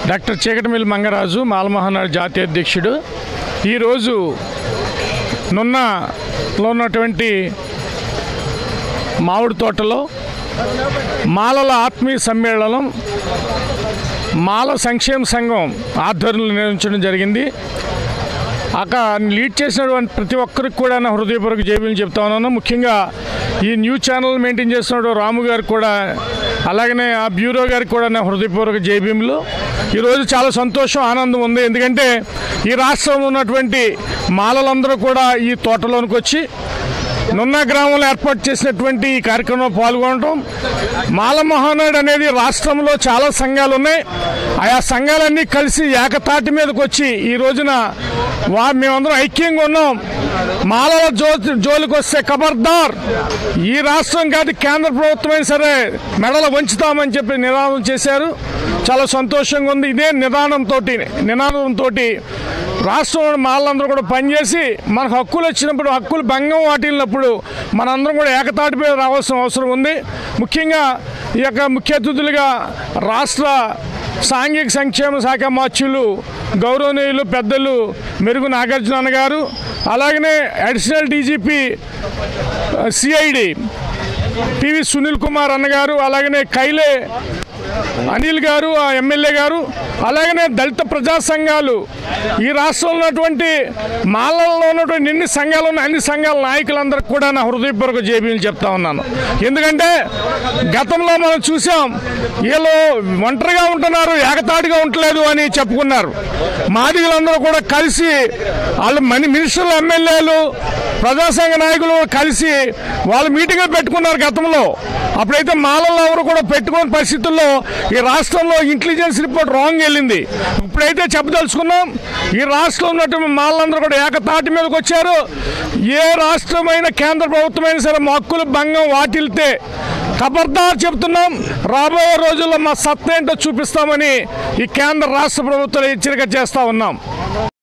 doctor చీకటిమిల్లి Mangaraju మాలమోహనాడు జాతీయ అధ్యక్షుడు ఈరోజు నున్నలో ఉన్నటువంటి మామిడి తోటలో మాలల ఆత్మీయ సమ్మేళనం మాల సంక్షేమ సంఘం ఆధ్వర్యంలో నిర్వహించడం జరిగింది అక్కడ లీడ్ చేసినటువంటి ప్రతి ఒక్కరికి కూడా నా హృదయపూర్వక జైబీలు చెప్తా ఉన్నాను ముఖ్యంగా ఈ న్యూస్ ఛానల్ మెయింటైన్ చేస్తున్న రాము గారికి కూడా అలాగనే ఆ బ్యూరో గారికి కూడా నా హృదయపూర్వక జైబీములు ఈరోజు చాలా సంతోషం ఆనందం ఉంది ఎందుకంటే ఈ రాష్ట్రంలో ఉన్నటువంటి మాలలందరూ కూడా ఈ తోటలోనికి వచ్చి నున్న గ్రామంలో ఏర్పాటు చేసినటువంటి ఈ కార్యక్రమంలో పాల్గొనడం మాల మహానాడు అనేది రాష్ట్రంలో చాలా సంఘాలు ఉన్నాయి ఆయా సంఘాలన్నీ కలిసి ఏకతాటి మీదకి వచ్చి ఈ రోజున వా మేమందరం ఐక్యంగా ఉన్నాం మాలల జో జోలికి వస్తే ఖబర్దార్ ఈ రాష్ట్రం కాదు కేంద్ర ప్రభుత్వమైనా సరే మెడలు వంచుతామని చెప్పి నినాదం చేశారు చాలా సంతోషంగా ఉంది ఇదే నిదానంతో నినాదంతో రాష్ట్రంలో మాలందరూ కూడా పనిచేసి మనకు హక్కులు వచ్చినప్పుడు హక్కులు భంగం వాటిల్లినప్పుడు మనందరం కూడా ఏకతాటిపై రావాల్సిన అవసరం ఉంది ముఖ్యంగా ఈ యొక్క ముఖ్య అతిథులుగా రాష్ట్ర సాంఘిక సంక్షేమ శాఖ మార్చులు గౌరవనీయులు పెద్దలు మెరుగు నాగార్జున గారు అలాగనే additional DGP CID PV Sunil Kumar అన్నగారు అలాగనే కైలే అనిల్ గారు ఆ ఎమ్మెల్యే గారు అలాగనే దళిత ప్రజా సంఘాలు ఈ రాష్ట్రంలో ఉన్నటువంటి మాలల్లో ఉన్నటువంటి ఎన్ని సంఘాలు ఉన్నాయి అన్ని సంఘాల నాయకులందరికీ కూడా నా హృదయపూర్వక జేబీలు చెప్తా ఉన్నాను ఎందుకంటే గతంలో మనం చూసాం వీళ్ళు ఒంటరిగా ఉంటున్నారు ఏకతాటిగా ఉండలేదు అని చెప్పుకున్నారు మాదిగలందరూ కూడా కలిసి వాళ్ళు మని మినిస్టర్లు ఎమ్మెల్యేలు ప్రజాసంఘ నాయకులు కలిసి వాళ్ళు మీటింగ్లు పెట్టుకున్నారు గతంలో అప్పుడైతే మాలల్లో ఎవరు కూడా పెట్టుకోని పరిస్థితుల్లో ఈ రాష్ట్రంలో ఇంటెలిజెన్స్ రిపోర్ట్ రాంగ్ వెళ్ళింది ఇప్పుడైతే చెప్పదలుచుకున్నాం ఈ రాష్ట్రంలో ఉన్నటువంటి మాలందరూ కూడా ఏకతాటి మీదకి వచ్చారు ఏ రాష్ట్రమైన కేంద్ర ప్రభుత్వమైనా సరే మా హక్కులు భంగం వాటిల్తే ఖబర్దార్ చెప్తున్నాం రాబోయే రోజుల్లో మా సత్తా ఏంటో చూపిస్తామని ఈ కేంద్ర రాష్ట్ర ప్రభుత్వాలు హెచ్చరిక చేస్తా ఉన్నాం